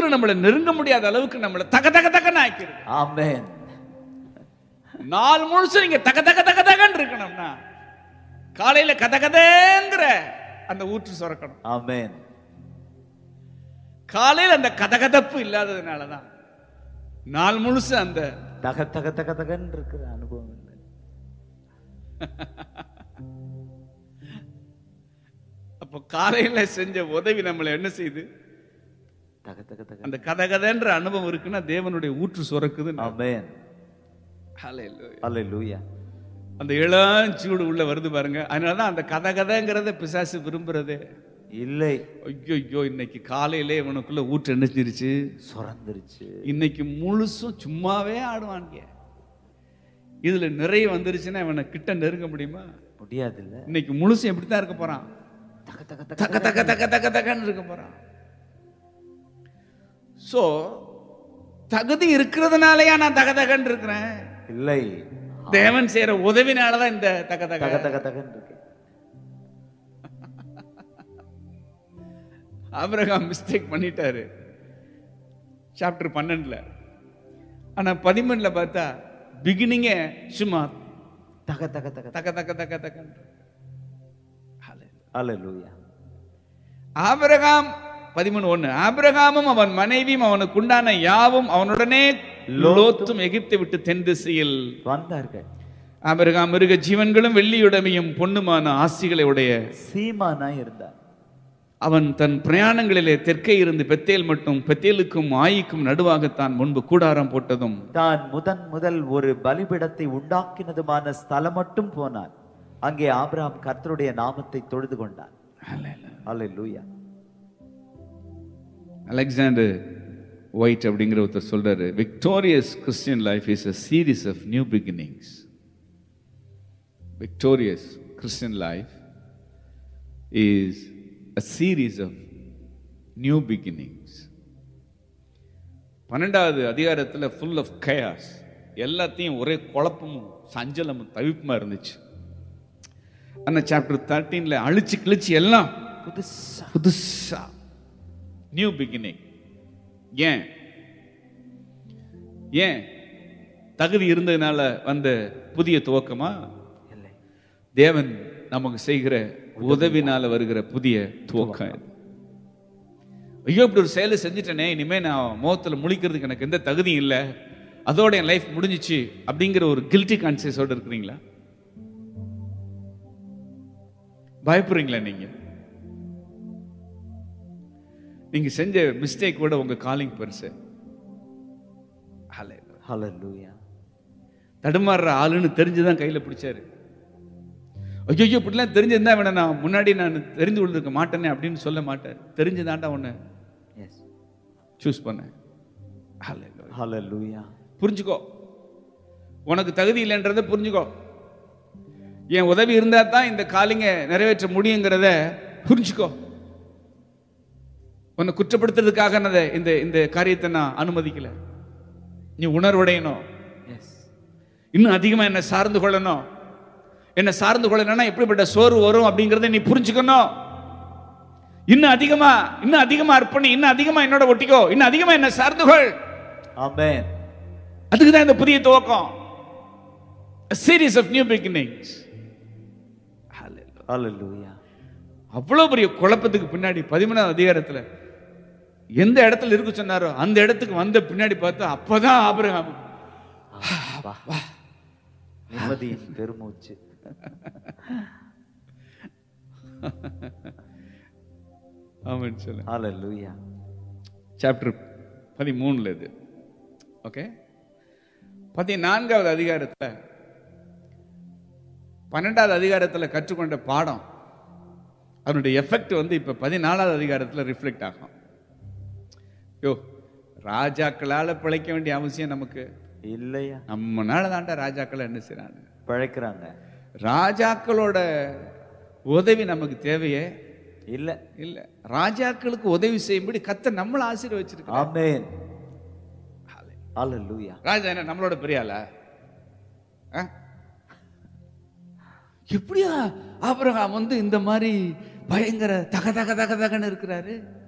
சத்துரு நம்மளை நெருங்க முடியாத அளவுக்கு நம்மளை தக தக தகன்னு ஆக்கிடுது ஆமென் நாள் முழுசும் நீங்க தக தக தக தகன்னு இருக்கணும்னா காலையில கத கதங்கிற அந்த ஊற்று சுரக்கணும் ஆமென் காலையில அந்த கதகதப்பு இல்லாததுனாலதான் நாள் முழுசும் அந்த தக தக தக தகன்னு இருக்கிற அனுபவம் இல்லை அப்போ காலையில செஞ்ச உதவி நம்மளை என்ன செய்யுது தக தக தக அந்த கதகதன்ற அனுபவம் இருக்குன்னா தேவனுடைய ஊற்று சுரக்குது ஆமென் அல்லேலூயா அந்த இளஞ்சூடு உள்ள வருது பாருங்க அதனாலதான் அந்த கதகதங்கிறத பிசாசு விரும்புறதே இல்லை ஐயோ ஐயோ இன்னைக்கு காலையிலே இவனுக்குள்ள ஊற்று என்னச்சிருச்சு சுரந்துருச்சு இன்னைக்கு முழுசும் சும்மாவே ஆடுவாங்க இதுல நிறைய வந்துருச்சுன்னா இவனை கிட்ட நெருங்க முடியுமா முடியாது இல்ல இன்னைக்கு முழுசும் எப்படித்தான் இருக்க போறான் தக தக தக தக்க தக்க தக்க தக்க தக்கன்னு இருக்க போறான் சோ தகுதி இருக்கிறதுனாலயா நான் தக தகன்னு இருக்கிறேன் இல்லை தேவன் செய்யற உதவினாலதான் இந்த தக தக தக தக தகன்னு இருக்கு ஆபிரகாம் மிஸ்டேக் பண்ணிட்டாரு சாப்டர் பன்னெண்டுல ஆனா பதிமூணுல பார்த்தா பிகினிங்கே சும்மா தக தக தக தக்க தக்க தக்க தக்க அல்லேலூயா ஆபிரகாம் பதிமூணு ஒண்ணு ஆபிரகாமும் அவன் மனைவியும் அவனுக்கு உண்டான யாவும் அவனுடனே லோத்தும் எகிப்தை விட்டு தென் திசையில் வந்தார்கள் ஆபிரகாம் மிருக ஜீவன்களும் வெள்ளியுடைமையும் பொண்ணுமான ஆசிகளை உடைய சீமானா இருந்தார் அவன் தன் பிரயாணங்களிலே தெற்கே இருந்து பெத்தேல் மட்டும் பெத்தேலுக்கும் ஆயிக்கும் நடுவாகத்தான் முன்பு கூடாரம் போட்டதும் தான் முதன் முதல் ஒரு பலிபிடத்தை உண்டாக்கினதுமான ஸ்தலம் மட்டும் போனான் அங்கே ஆபிரகாம் கர்த்தருடைய நாமத்தை தொழுது கொண்டான் அல்லேலூயா அலெக்சாண்டர் ஒயிட் அப்படிங்கிற ஒருத்தர் சொல்றாரு victorious Christian life is a series of new beginnings victorious Christian life is a series of new beginnings பன்னெண்டாவது அதிகாரத்தில் ஃபுல் ஆஃப் கயாஸ் எல்லாத்தையும் ஒரே குழப்பமும் சஞ்சலமும் தவிப்புமா இருந்துச்சு அந்த சாப்டர் தேர்ட்டீன்ல அழிச்சு கிழிச்சு எல்லாம் புதுசா புதுசா நியூ பிகினிங் ஏன் ஏன் தகுதி இருந்ததுனால வந்த புதிய துவக்கமா இல்லை தேவன் நமக்கு செய்கிற உதவினால வருகிற புதிய துவக்கம் இது. ஐயோ இப்படி ஒரு செயலை செஞ்சுட்டேனே இனிமே நான் முகத்துல முழிக்கிறதுக்கு எனக்கு எந்த தகுதியும் இல்லை அதோட என் லைஃப் முடிஞ்சிச்சு அப்படிங்கிற ஒரு கில்ட்டி கான்சியஸோட இருக்கிறீங்களா பயப்படுறீங்களா நீங்க நீங்க செஞ்ச மிஸ்டேக் கூட உங்க காலிங் பெருசு Hallelujah. ஹalleluya தடுமாறுற ஆளுன்னு தெரிஞ்சுதான் கையில பிடிச்சாரு ஐயோ இப்படிலாம் தெரிஞ்சிருந்தா இவனை நான் முன்னாடி நான் தெரிந்து கொண்டிருக்க மாட்டேனே அப்படின்னு சொல்ல மாட்டார் தெரிஞ்சுதான்டா உன்னை எஸ் சூஸ் பண்ணேன் Hallelujah. ஹalleluya புரிஞ்சுக்கோ உனக்கு தகுதி இல்லைன்றதை புரிஞ்சுக்கோ என் உதவி இருந்தா தான் இந்த காலிங்க நிறைவேற்ற முடியுங்கிறத புரிஞ்சுக்கோ உன்னை குற்றப்படுத்துறதுக்காக நான் அதை- இந்த இந்த காரியத்தை நான் அனுமதிக்கல நீ உணர்வடையணும் எஸ் இன்னும் அதிகமா என்ன சார்ந்து கொள்ளணும் என்ன சார்ந்து கொள்ளணும்னா எப்படிப்பட்ட சோர்வு வரும் அப்படிங்கறத நீ புரிஞ்சுக்கணும் இன்னும் அதிகமா இன்னும் அதிகமா அர்ப்பணி இன்னும் அதிகமா என்னோட ஒட்டிக்கோ இன்னும் அதிகமா என்ன சார்ந்து கொள் ஆமென் அதுக்கு தான் இந்த புதிய துவக்கம் A series of new beginnings Hallelujah. ஹalleluya அவ்வளவு பெரிய குழப்பத்துக்கு பின்னாடி பதிமூணாவது அதிகாரத்துல எந்த இடத்துல இருக்கு சொன்னாரோ அந்த இடத்துக்கு வந்த பின்னாடி பார்த்தா அப்பதான் ஆபிரகாம் வா நிம்மதியின் பெருமூச்சு ஆமான்னு சொல்ல ஹalleluya சாப்டர் பதிமூணுல இது ஓகே பதினான்காவது அதிகாரத்துல பன்னெண்டாவது அதிகாரத்துல கற்றுக்கொண்ட பாடம் அதனுடைய எஃபெக்ட் வந்து இப்ப பதினாலாவது அதிகாரத்துல ரிஃப்ளெக்ட் ஆகும் யோ ராஜாக்களால பிழைக்க வேண்டிய அவசியம் நமக்கு இல்லையா நம்மனால தாண்டா ராஜாக்கள் என்ன செய்றாங்க பழைக்கிறாங்க ராஜாக்களோட உதவி நமக்கு தேவையே இல்ல இல்ல ராஜாக்களுக்கு உதவி செய்யும்படி கத்த நம்மள ஆசீர்வச்சிருக்க ஆமென் ஹalleluya ராஜா என்ன நம்மளோட பெரிய ஆளா ஆ? எப்படியா ஆபிரகாம் வந்து இந்த மாதிரி பயங்கர தக தக தக தகன்னு இருக்கிறாரு